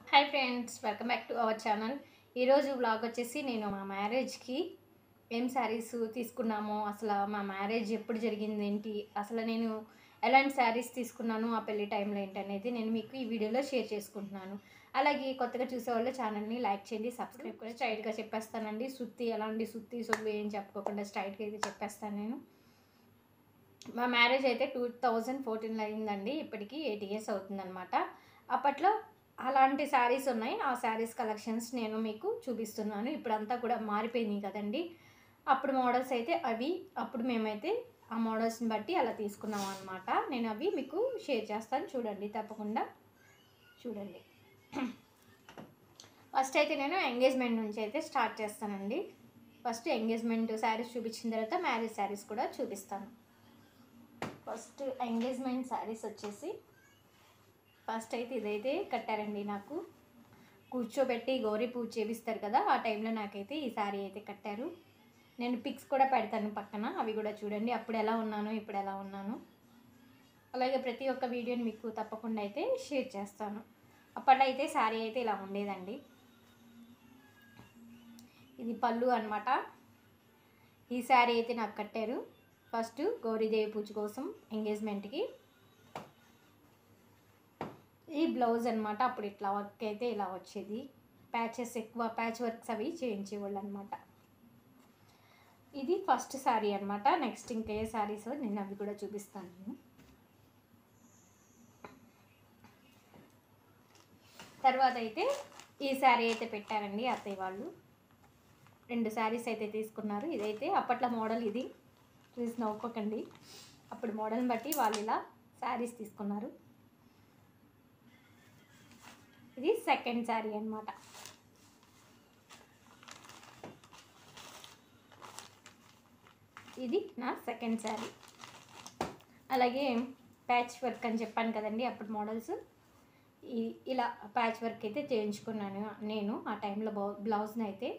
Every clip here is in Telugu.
hi friends welcome back to our channel ఈరోజు వ్లాగ్ వచ్చేసి నేను మా మ్యారేజ్కి ఏం శారీస్ తీసుకున్నామో అసలు మా మ్యారేజ్ ఎప్పుడు జరిగింది ఏంటి అసలు నేను ఎలాంటి శారీస్ తీసుకున్నాను ఆ పెళ్లి టైంలో ఏంటి అనేది నేను మీకు ఈ వీడియోలో షేర్ చేసుకుంటున్నాను అలాగే కొత్తగా చూసేవాళ్ళు ఛానల్ని లైక్ చేయండి సబ్స్క్రైబ్ కూడా స్ట్రైట్గా చెప్పేస్తానండి సుత్తి ఎలాంటి సుత్తి సొల్లు ఏం చెప్పుకోకుండా స్ట్రైట్గా అయితే చెప్పేస్తాను నేను మా మ్యారేజ్ అయితే టూ థౌజండ్ ఫోర్టీన్లో అయిందండి ఇప్పటికి ఎయిట్ ఇయర్స్ అవుతుందన్నమాట అప్పట్లో అలాంటి శారీస్ ఉన్నాయి ఆ శారీస్ కలెక్షన్స్ నేను మీకు చూపిస్తున్నాను ఇప్పుడంతా కూడా మారిపోయినాయి కదండి అప్పుడు మోడల్స్ అయితే అవి అప్పుడు మేమైతే ఆ మోడల్స్ని బట్టి అలా తీసుకున్నాం అనమాట నేను అవి మీకు షేర్ చేస్తాను చూడండి తప్పకుండా చూడండి ఫస్ట్ అయితే నేను ఎంగేజ్మెంట్ నుంచి అయితే స్టార్ట్ చేస్తానండి ఫస్ట్ ఎంగేజ్మెంట్ శారీస్ చూపించిన తర్వాత మ్యారేజ్ శారీస్ కూడా చూపిస్తాను ఫస్ట్ ఎంగేజ్మెంట్ శారీస్ వచ్చేసి ఫస్ట్ అయితే ఇదైతే కట్టారండి నాకు కూర్చోబెట్టి గౌరీ పూజ చేపిస్తారు కదా ఆ టైంలో నాకైతే ఈ శారీ అయితే కట్టారు నేను పిక్స్ కూడా పెడతాను పక్కన అవి కూడా చూడండి అప్పుడు ఎలా ఉన్నాను ఇప్పుడు ఎలా ఉన్నాను అలాగే ప్రతి ఒక్క వీడియోని మీకు తప్పకుండా అయితే షేర్ చేస్తాను అప్పట్లో అయితే శారీ అయితే ఇలా ఉండేదండి ఇది పళ్ళు అనమాట ఈ శారీ అయితే నాకు కట్టారు ఫస్ట్ గౌరీదేవి పూజ కోసం ఎంగేజ్మెంట్కి ఈ బ్లౌజ్ అనమాట అప్పుడు ఇట్లా వర్క్ అయితే ఇలా వచ్చేది ప్యాచెస్ ఎక్కువ ప్యాచ్ వర్క్స్ అవి చేయించేవాళ్ళు అనమాట ఇది ఫస్ట్ శారీ అనమాట నెక్స్ట్ ఇంకా ఏ శారీస్ నేను అవి కూడా చూపిస్తాను నేను తర్వాత అయితే ఈ శారీ అయితే పెట్టారండి అత్తయ్య వాళ్ళు రెండు శారీస్ అయితే తీసుకున్నారు ఇదైతే అప్పట్లో మోడల్ ఇది చూసి నవ్వుకోకండి అప్పుడు మోడల్ని బట్టి వాళ్ళు ఇలా శారీస్ తీసుకున్నారు ఇది సెకండ్ శారీ అనమాట ఇది నా సెకండ్ శారీ అలాగే ప్యాచ్ వర్క్ అని చెప్పాను కదండి అప్పుడు మోడల్స్ ఈ ఇలా ప్యాచ్ వర్క్ అయితే చేయించుకున్నాను నేను ఆ టైంలో బౌ బ్లౌజ్ని అయితే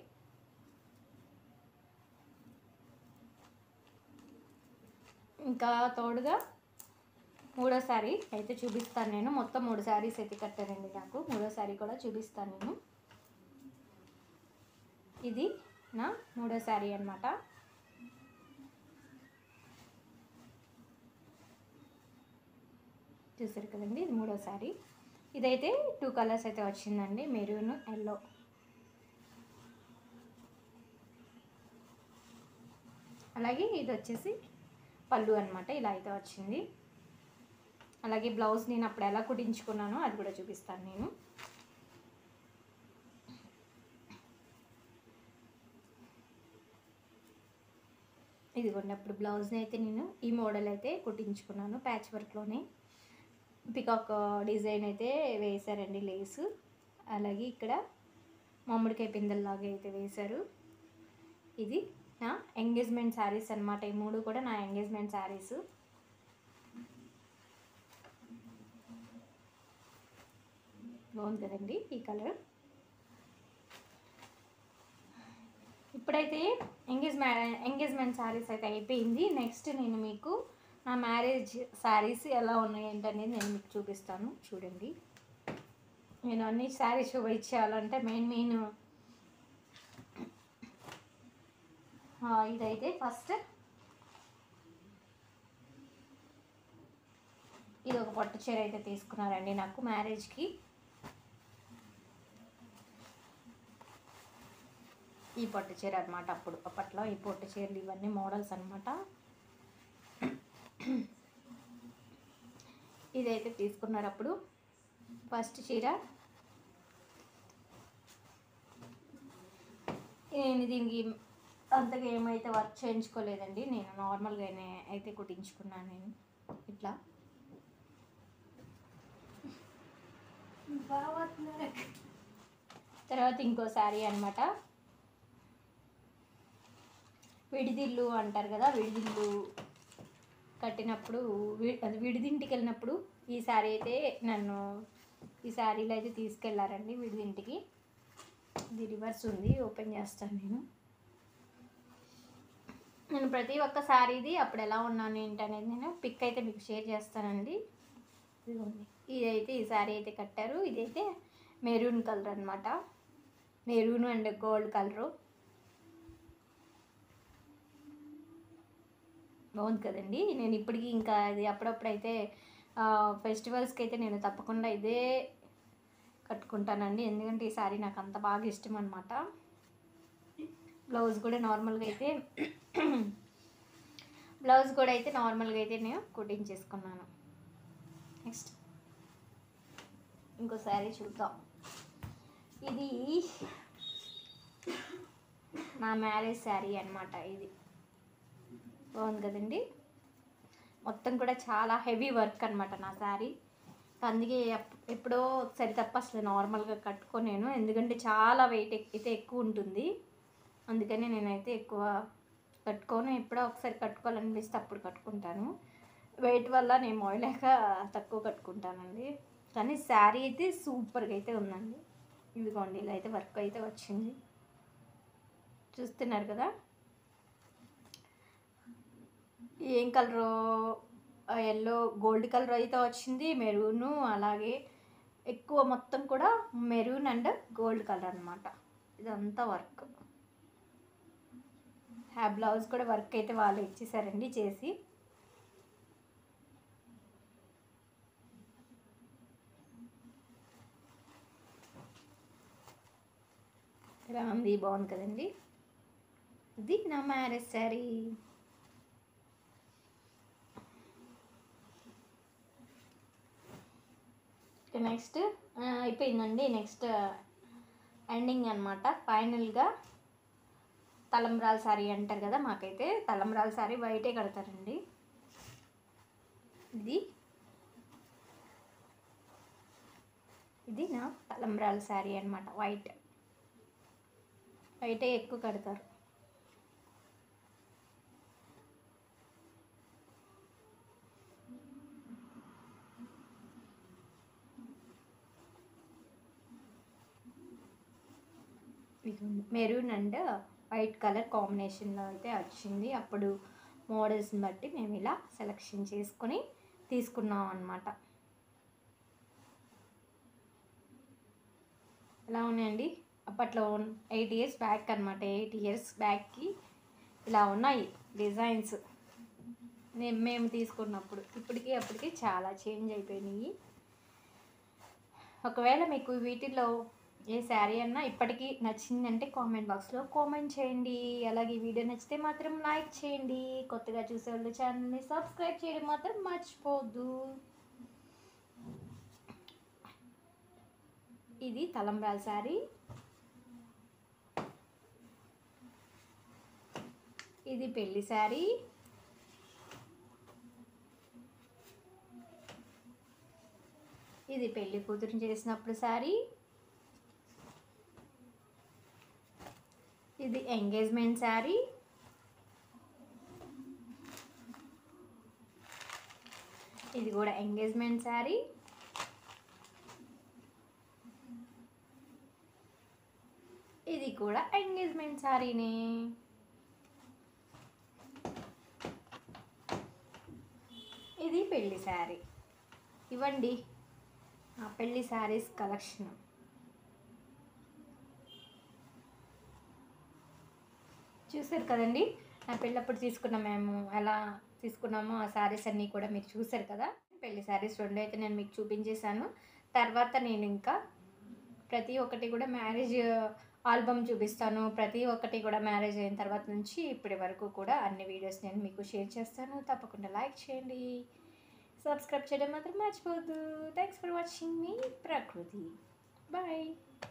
ఇంకా తోడుగా మూడో శారీ అయితే చూపిస్తాను నేను మొత్తం మూడు శారీస్ అయితే కట్టారండి నాకు మూడో శారీ కూడా చూపిస్తాను నేను ఇది నా మూడో శారీ అనమాట చూసారు కదండి ఇది మూడో శారీ ఇదైతే టూ కలర్స్ అయితే వచ్చిందండి మెరూన్ ఎల్లో అలాగే ఇది వచ్చేసి పళ్ళు అనమాట ఇలా అయితే వచ్చింది అలాగే బ్లౌజ్ నేను అప్పుడు ఎలా కుట్టించుకున్నానో అది కూడా చూపిస్తాను నేను ఇదిగోండి అప్పుడు బ్లౌజ్ని అయితే నేను ఈ మోడల్ అయితే కుట్టించుకున్నాను ప్యాచ్ వర్క్లోనే పికాక్ డిజైన్ అయితే వేశారండి లేసు అలాగే ఇక్కడ మామిడికాయ పిందెల్లాగా అయితే వేశారు ఇది నా ఎంగేజ్మెంట్ శారీస్ అనమాట ఈ మూడు కూడా నా ఎంగేజ్మెంట్ శారీస్ బాగుంది కదండి ఈ కలర్ ఇప్పుడైతే ఎంగేజ్మెంట్ ఎంగేజ్మెంట్ శారీస్ అయితే అయిపోయింది నెక్స్ట్ నేను మీకు నా మ్యారేజ్ శారీస్ ఎలా ఉన్నాయి ఏంటనేది నేను మీకు చూపిస్తాను చూడండి నేను అన్ని శారీస్ చూపించాలంటే మెయిన్ మెయిన్ ఇదైతే ఫస్ట్ ఇది ఒక పట్టు చీర అయితే తీసుకున్నారండి నాకు మ్యారేజ్కి ఈ పట్టు చీర అనమాట అప్పుడు అప్పట్లో ఈ పట్టు చీరలు ఇవన్నీ మోడల్స్ అనమాట ఇదైతే తీసుకున్నారు అప్పుడు ఫస్ట్ చీర నేను దీనికి అంతగా ఏమైతే వర్క్ చేయించుకోలేదండి నేను నార్మల్గానే అయితే కుట్టించుకున్నాను నేను ఇట్లా తర్వాత ఇంకో శారీ అనమాట విడిదిల్లు అంటారు కదా విడిదిల్లు కట్టినప్పుడు వి- అది విడిదింటికి వెళ్ళినప్పుడు ఈ శారీ అయితే నన్ను ఈ శారీలో అయితే తీసుకెళ్లారండి విడిదింటికి ఇది రివర్స్ ఉంది ఓపెన్ చేస్తాను నేను నేను ప్రతి ఒక్క శారీది అప్పుడు ఎలా ఉన్నాను ఏంటి అనేది నేను పిక్ అయితే మీకు షేర్ చేస్తానండి ఇదిగోండి ఇదైతే ఈ శారీ అయితే కట్టారు ఇదైతే మెరూన్ కలర్ అనమాట మెరూన్ అండ్ గోల్డ్ కలరు బాగుంది కదండి నేను ఇప్పటికీ ఇంకా ఇది అప్పుడప్పుడైతే ఫెస్టివల్స్కి అయితే నేను తప్పకుండా ఇదే కట్టుకుంటానండి ఎందుకంటే ఈ సారీ నాకు అంత బాగా ఇష్టం అనమాట బ్లౌజ్ కూడా నార్మల్గా అయితే బ్లౌజ్ కూడా అయితే నార్మల్గా అయితే నేను కుట్టించేసుకున్నాను నెక్స్ట్ ఇంకో శారీ చూద్దాం ఇది నా మ్యారేజ్ శారీ అనమాట ఇది బాగుంది కదండి మొత్తం కూడా చాలా హెవీ వర్క్ అనమాట నా శారీ అందుకే ఎప్- ఎప్పుడో ఒకసారి తప్ప అసలు నార్మల్గా కట్టుకోలేను ఎందుకంటే చాలా వెయిట్ అయితే ఎక్కువ ఉంటుంది అందుకని నేనైతే ఎక్కువ కట్టుకోను ఎప్పుడో ఒకసారి కట్టుకోవాలనిపిస్తే అప్పుడు కట్టుకుంటాను వెయిట్ వల్ల నేను మోయలేక తక్కువ కట్టుకుంటానండి కానీ శారీ అయితే సూపర్గా అయితే ఉందండి ఇదిగోండి ఇలా అయితే వర్క్ అయితే వచ్చింది చూస్తున్నారు కదా ఏం కలరు ఎల్లో గోల్డ్ కలర్ అయితే వచ్చింది మెరూను అలాగే ఎక్కువ మొత్తం కూడా మెరూన్ అండ్ గోల్డ్ కలర్ అనమాట ఇదంతా వర్క్ హ్యా బ్లౌజ్ కూడా వర్క్ అయితే వాళ్ళు ఇచ్చేసారండి చేసి ఇలా ఉంది బాగుంది కదండి ఇది నా మ్యారేజ్ శారీ నెక్స్ట్ అయిపోయిందండి నెక్స్ట్ ఎండింగ్ అనమాట ఫైనల్గా తలంబ్రాల శారీ అంటారు కదా మాకైతే తలంబ్రాల శారీ వైటే కడతారండి ఇది ఇది నా తలంబ్రాల శారీ అనమాట వైట్ వైటే ఎక్కువ కడతారు మెరూన్ అండ్ వైట్ కలర్ కాంబినేషన్లో అయితే వచ్చింది అప్పుడు మోడల్స్ని బట్టి మేము ఇలా సెలెక్షన్ చేసుకొని తీసుకున్నాం అనమాట ఎలా ఉన్నాయండి అప్పట్లో ఎయిట్ ఇయర్స్ బ్యాక్ అనమాట ఎయిట్ ఇయర్స్ బ్యాక్కి ఇలా ఉన్నాయి డిజైన్స్ నేను మేము తీసుకున్నప్పుడు ఇప్పటికీ అప్పటికి చాలా చేంజ్ అయిపోయినాయి ఒకవేళ మీకు వీటిలో ఏ శారీ అన్నా ఇప్పటికీ నచ్చిందంటే కామెంట్ బాక్స్లో కామెంట్ చేయండి అలాగే ఈ వీడియో నచ్చితే మాత్రం లైక్ చేయండి కొత్తగా చూసే వాళ్ళు ఛానల్ని సబ్స్క్రైబ్ చేయడం మాత్రం మర్చిపోద్దు ఇది తలంబ్రాల శారీ ఇది పెళ్లి శారీ ఇది పెళ్లి కూతురు చేసినప్పుడు శారీ ఇది ఎంగేజ్మెంట్ శారీ ఇది కూడా ఎంగేజ్మెంట్ శారీ ఇది కూడా ఎంగేజ్మెంట్ శారీనే ఇది పెళ్లి శారీ ఇవ్వండి ఆ పెళ్లి శారీస్ కలెక్షన్ చూసారు కదండి నా పెళ్ళప్పుడు తీసుకున్న మేము ఎలా తీసుకున్నామో ఆ శారీస్ అన్నీ కూడా మీరు చూసారు కదా పెళ్లి శారీస్ రెండు అయితే నేను మీకు చూపించేశాను తర్వాత నేను ఇంకా ప్రతి ఒక్కటి కూడా మ్యారేజ్ ఆల్బమ్ చూపిస్తాను ప్రతి ఒక్కటి కూడా మ్యారేజ్ అయిన తర్వాత నుంచి ఇప్పటి వరకు కూడా అన్ని వీడియోస్ నేను మీకు షేర్ చేస్తాను తప్పకుండా లైక్ చేయండి సబ్స్క్రైబ్ చేయడం మాత్రం మర్చిపోవద్దు థ్యాంక్స్ ఫర్ వాచింగ్ మీ ప్రకృతి బాయ్